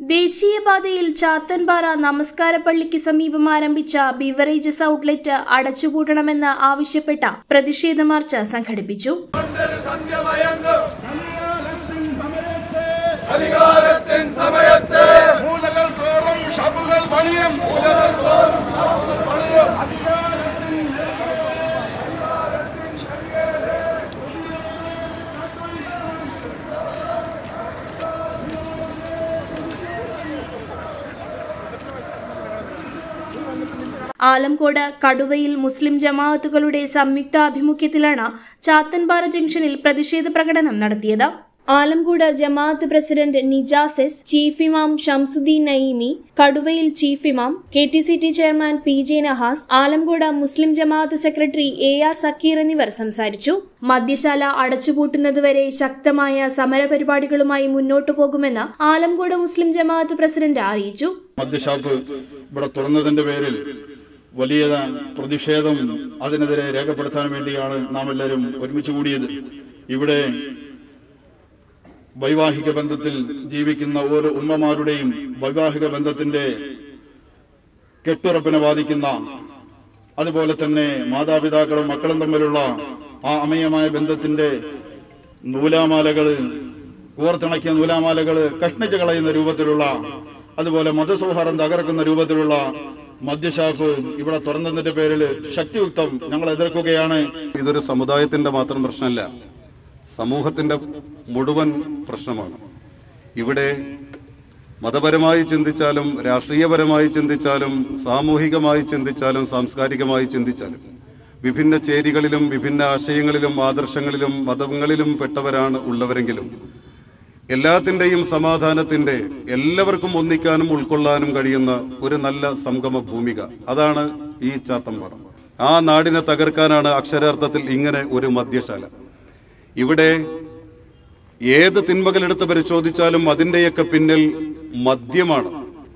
ദേശീയപാതയിൽ ചാത്തൻപാറ നമസ്കാരപ്പള്ളിക്ക് സമീപം ആരംഭിച്ച ബിവറേജസ് ഔട്ട്ലെറ്റ് അടച്ചുപൂട്ടണമെന്ന് ആവശ്യപ്പെട്ട പ്രതിഷേധ മാർച്ച് സംഘടിപ്പിച്ചു അധികാരത്തിൻ സമയത്ത് മൂലകൾ തോറും ഷബുകൾ പണിയും ആലംകോട് കടുവയിൽ മുസ്ലിം ജമാഅത്തുകളുടെ സംയുക്താഭിമുഖ്യത്തിലാണ് ചാത്തൻപാറ ജംഗ്ഷനിൽ പ്രതിഷേധ പ്രകടനം നടത്തിയത് ആലംകോട് ജമാഅത്ത് പ്രസിഡന്റ് നിജാസ് എസ് ചീഫ് ഇമാം ഷംസുദ്ദീൻ നയീമി കടുവയിൽ ചീഫ് ഇമാം K T C T chairman P J Nahas Alamcode മുസ്ലിം ജമാഅത്ത് സെക്രട്ടറി എ ആർ സക്കീർ എന്നിവർ സംസാരിച്ചു മദ്യശാല അടച്ചുപൂട്ടുന്നതുവരെ ശക്തമായ സമരപരിപാടികളുമായി മുന്നോട്ടു പോകുമെന്ന് ആലംകോട് മുസ്ലിം ജമാഅത്ത് പ്രസിഡന്റ് അറിയിച്ചു മദ്യഷാപ്പ് ഇവിടെ തുറന്നതിന്റെ പേരിൽ വലിയ പ്രതിഷേധം അതിനെതിരെ രേഖപ്പെടുത്താൻ വേണ്ടിയാണ് നാം എല്ലാവരും ഒരുമിച്ച് കൂടിയത് ഇവിടെ വൈവാഹിക ബന്ധത്തിൽ ജീവിക്കുന്ന ഓരോ ഉമ്മമാരുടെയും വൈവാഹിക ബന്ധത്തിന്റെ കെട്ടുറപ്പിനെ ബാധിക്കുന്ന അതുപോലെ തന്നെ മാതാപിതാക്കളും മക്കളും തമ്മിലുള്ള ആ അമയമായ ബന്ധത്തിന്റെ നൂലാമാലകള് കോർത്തിണക്കിയ നൂലാമാലകള് കഷ്ണിച്ച് കളയുന്ന രൂപത്തിലുള്ള അതുപോലെ മതസൗഹാർദ്ദം തകർക്കുന്ന രൂപത്തിലുള്ള മദ്യഷാപ്പ് ഇവിടെ തുറന്നതിന്റെ പേരിൽ ശക്തിയുക്തം ഞങ്ങൾ എതിർക്കുകയാണ് ഇതൊരു സമുദായത്തിന്റെ മാത്രം പ്രശ്നമല്ല സമൂഹത്തിന്റെ മുഴുവൻ പ്രശ്നമാണ് ഇവിടെ മതപരമായി ചിന്തിച്ചാലും രാഷ്ട്രീയപരമായി ചിന്തിച്ചാലും സാമൂഹികമായി ചിന്തിച്ചാലും സാംസ്കാരികമായി ചിന്തിച്ചാലും വിഭിന്ന ചേരികളിലും വിഭിന്ന ആശയങ്ങളിലും ആദർശങ്ങളിലും മതങ്ങളിലും പെട്ടവരാണ് ഉള്ളവരെങ്കിലും എല്ലാത്തിൻ്റെയും സമാധാനത്തിൻ്റെ എല്ലാവർക്കും ഒന്നിക്കാനും ഉൾക്കൊള്ളാനും കഴിയുന്ന ഒരു നല്ല സംഗമ ഭൂമിക അതാണ് ഈ ചാത്തമ്പാടം ആ നാടിനെ തകർക്കാനാണ് അക്ഷരാർത്ഥത്തിൽ ഇങ്ങനെ ഒരു മദ്യശാല ഇവിടെ ഏത് തിന്മകളെടുത്ത് പരിശോധിച്ചാലും അതിൻ്റെയൊക്കെ പിന്നിൽ മദ്യമാണ്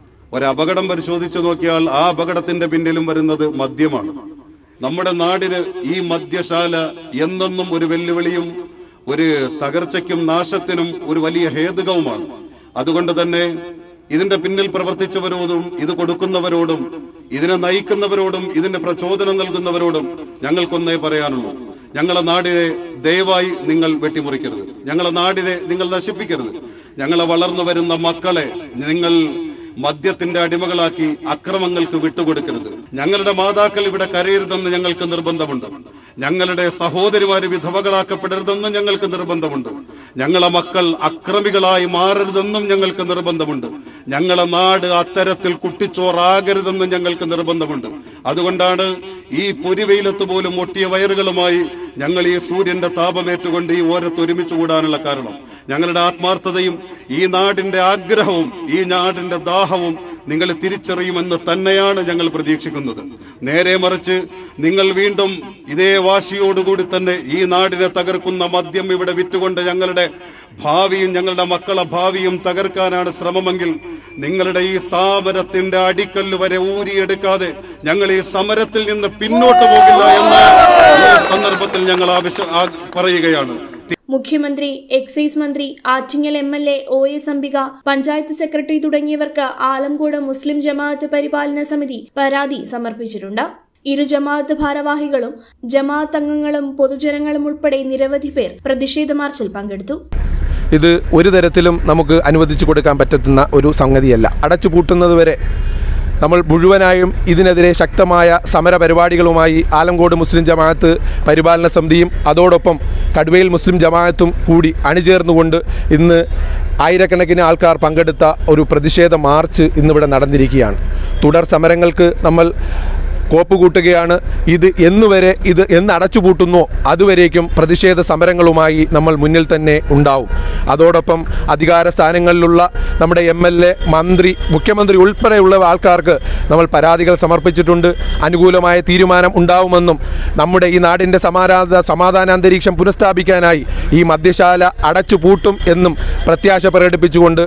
ഒരപകടം പരിശോധിച്ചു നോക്കിയാൽ ആ അപകടത്തിന്റെ പിന്നിലും വരുന്നത് മദ്യമാണ് നമ്മുടെ നാടിന് ഈ മദ്യശാല എന്നെന്നും ഒരു വെല്ലുവിളിയും ഒരു തകർച്ചയ്ക്കും നാശത്തിനും ഒരു വലിയ ഹേതുകവുമാണ് അതുകൊണ്ട് തന്നെ ഇതിന്റെ പിന്നിൽ പ്രവർത്തിച്ചവരോടും ഇത് കൊടുക്കുന്നവരോടും ഇതിനെ നയിക്കുന്നവരോടും ഇതിന്റെ പ്രചോദനം നൽകുന്നവരോടും ഞങ്ങൾക്കൊന്നേ പറയാനുള്ളൂ ഞങ്ങളെ നാടിനെ ദയവായി നിങ്ങൾ വെട്ടിമുറിക്കരുത് ഞങ്ങളെ നാടിനെ നിങ്ങൾ നശിപ്പിക്കരുത് ഞങ്ങളെ വളർന്നു വരുന്ന മക്കളെ നിങ്ങൾ മദ്യത്തിന്റെ അടിമകളാക്കി അക്രമങ്ങൾക്ക് വിട്ടുകൊടുക്കരുത് ഞങ്ങളുടെ മാതാക്കൾ ഇവിടെ കരയരുതെന്ന് ഞങ്ങൾക്ക് നിർബന്ധമുണ്ട് ഞങ്ങളുടെ സഹോദരിമാര് വിധവകളാക്കപ്പെടരുതെന്നും ഞങ്ങൾക്ക് നിർബന്ധമുണ്ട് ഞങ്ങളെ മക്കൾ അക്രമികളായി മാറരുതെന്നും ഞങ്ങൾക്ക് നിർബന്ധമുണ്ട് ഞങ്ങളെ നാട് അത്തരത്തിൽ കുട്ടിച്ചോറാകരുതെന്നും ഞങ്ങൾക്ക് നിർബന്ധമുണ്ട് അതുകൊണ്ടാണ് ഈ പൊരിവെയിലത്ത് പോലും ഒട്ടിയ വയറുകളുമായി ഞങ്ങൾ ഈ സൂര്യന്റെ താപമേറ്റുകൊണ്ട് ഈ ഓരത്ത് ഒരുമിച്ച് കൂടാനുള്ള കാരണം ഞങ്ങളുടെ ആത്മാർത്ഥതയും ഈ നാടിന്റെ ആഗ്രഹവും ഈ നാടിന്റെ ദാഹവും നിങ്ങൾ തിരിച്ചറിയുമെന്ന് തന്നെയാണ് ഞങ്ങൾ പ്രതീക്ഷിക്കുന്നത് നേരെ മറിച്ച് നിങ്ങൾ വീണ്ടും ഇതേ വാശിയോടുകൂടി തന്നെ ഈ നാടിനെ തകർക്കുന്ന മദ്യം ഇവിടെ വിറ്റുകൊണ്ട് ഞങ്ങളുടെ ഭാവിയും ഞങ്ങളുടെ മക്കളെ ഭാവിയും തകർക്കാനാണ് ശ്രമമെങ്കിൽ നിങ്ങളുടെ ഈ സ്ഥാപനത്തിന്റെ അടിക്കല്ല് വരെ ഊരിയെടുക്കാതെ ഞങ്ങൾ ഈ സമരത്തിൽ നിന്ന് പിന്നോട്ട് പോകില്ല എന്ന് ഈ സന്ദർഭത്തിൽ ഞങ്ങൾ ആവശ്യം ആ- പറയുകയാണ് മുഖ്യമന്ത്രി എക്സൈസ് മന്ത്രി Attingal M L A O S Ambika panchayat secretary തുടങ്ങിയവർക്ക് ആലംകോട് മുസ്ലിം ജമാഅത്ത് പരിപാലന സമിതി പരാതി സമർപ്പിച്ചിട്ടുണ്ട് ഇരു ജമാഅത്ത് ഭാരവാഹികളും ജമാഅത്ത് അംഗങ്ങളും പൊതുജനങ്ങളും ഉൾപ്പെടെ നിരവധി പേർ പ്രതിഷേധ മാർച്ചിൽ പങ്കെടുത്തു ഇത് ഒരു തരത്തിലും നമുക്ക് അനുവദിച്ചു കൊടുക്കാൻ പറ്റുന്ന ഒരു സംഗതിയല്ല അടച്ചുപൂട്ടുന്നതുവരെ നമ്മൾ മുഴുവനായും ഇതിനെതിരെ ശക്തമായ സമര പരിപാടികളുമായി ആലങ്കോട് മുസ്ലിം ജമാഅത്ത് പരിപാലന സമിതിയും അതോടൊപ്പം കടുവയിൽ മുസ്ലിം ജമാഅത്തും കൂടി അണിചേർന്നുകൊണ്ട് ഇന്ന് ആയിരക്കണക്കിന് ആൾക്കാർ പങ്കെടുത്ത ഒരു പ്രതിഷേധ മാർച്ച് ഇന്നിവിടെ നടന്നിരിക്കുകയാണ് തുടർ സമരങ്ങൾക്ക് നമ്മൾ കോപ്പ് കൂട്ടുകയാണ് ഇത് എന്നുവരെ ഇത് എന്ന് അടച്ചുപൂട്ടുന്നോ അതുവരേക്കും പ്രതിഷേധ സമരങ്ങളുമായി നമ്മൾ മുന്നിൽ തന്നെ ഉണ്ടാവും അതോടൊപ്പം അധികാര സ്ഥാനങ്ങളിലുള്ള നമ്മുടെ എം എൽ എ മന്ത്രി മുഖ്യമന്ത്രി ഉൾപ്പെടെയുള്ള ആൾക്കാർക്ക് നമ്മൾ പരാതികൾ സമർപ്പിച്ചിട്ടുണ്ട് അനുകൂലമായ തീരുമാനം ഉണ്ടാവുമെന്നും നമ്മുടെ ഈ നാടിൻ്റെ സമാധാന സമാധാന അന്തരീക്ഷം പുനഃസ്ഥാപിക്കാനായി ഈ മദ്യശാല അടച്ചുപൂട്ടും എന്നും പ്രത്യാശ പ്രകടിപ്പിച്ചുകൊണ്ട്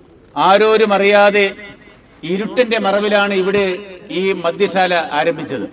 ആരോരും അറിയാതെ ഇരുട്ടിന്റെ മറവിലാണ് ഇവിടെ ഈ മദ്യശാല ആരംഭിച്ചത്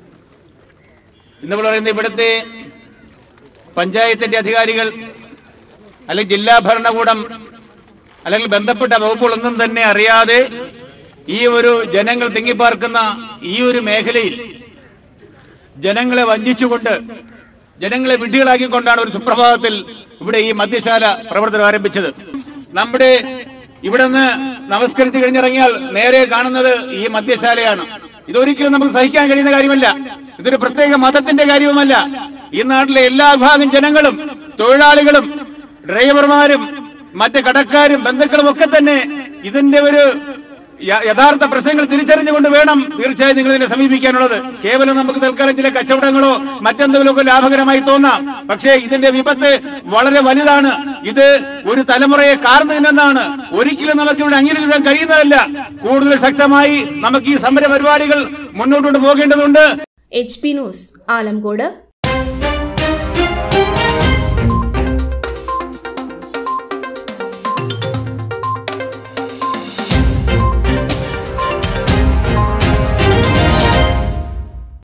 എന്ന് പറയുന്ന ഇവിടുത്തെ പഞ്ചായത്തിന്റെ അധികാരികൾ അല്ലെങ്കിൽ ജില്ലാ ഭരണകൂടം അല്ലെങ്കിൽ ബന്ധപ്പെട്ട വകുപ്പുകളൊന്നും തന്നെ അറിയാതെ ഈ ഒരു ജനങ്ങൾ തിങ്ങിപ്പാർക്കുന്ന ഈ ഒരു മേഖലയിൽ ജനങ്ങളെ വഞ്ചിച്ചുകൊണ്ട് ജനങ്ങളെ വിഡ്ഢികളാക്കിക്കൊണ്ടാണ് ഒരു സുപ്രഭാതത്തിൽ ഇവിടെ ഈ മദ്യശാല പ്രവർത്തനം ആരംഭിച്ചത് നമ്മുടെ ഇവിടെ നിന്ന് നമസ്കരിച്ച് കഴിഞ്ഞിറങ്ങിയാൽ നേരെ കാണുന്നത് ഈ മദ്യശാലയാണ് ഇതൊരിക്കലും നമുക്ക് സഹിക്കാൻ കഴിയുന്ന കാര്യമല്ല ഇതൊരു പ്രത്യേക മതത്തിന്റെ കാര്യവുമല്ല ഈ നാട്ടിലെ എല്ലാ വിഭാഗം ജനങ്ങളും തൊഴിലാളികളും ഡ്രൈവർമാരും മറ്റ് കടക്കാരും ബന്ധുക്കളും ഒക്കെ തന്നെ ഇതിന്റെ ഒരു യ- യഥാർത്ഥ പ്രശ്നങ്ങൾ തിരിച്ചറിഞ്ഞുകൊണ്ട് വേണം തീർച്ചയായും നിങ്ങൾ ഇതിനെ സമീപിക്കാനുള്ളത് കേവലം നമുക്ക് തൽക്കാലം ചില കച്ചവടങ്ങളോ മറ്റെന്തെങ്കിലുമൊക്കെ ലാഭകരമായി തോന്നാം പക്ഷേ ഇതിന്റെ വിപത്ത് വളരെ വലുതാണ് ഇത് ഒരു തലമുറയെ കാർന്നു തിന്നുന്നതാണ് ഒരിക്കലും നമുക്ക് ഇവിടെ അംഗീകരിക്കാൻ കഴിയുന്നതല്ല കൂടുതൽ ശക്തമായി നമുക്ക് ഈ സമര പരിപാടികൾ മുന്നോട്ട് കൊണ്ടുപോകേണ്ടതുണ്ട് എച്ച് പി ന്യൂസ് ആലംകോട്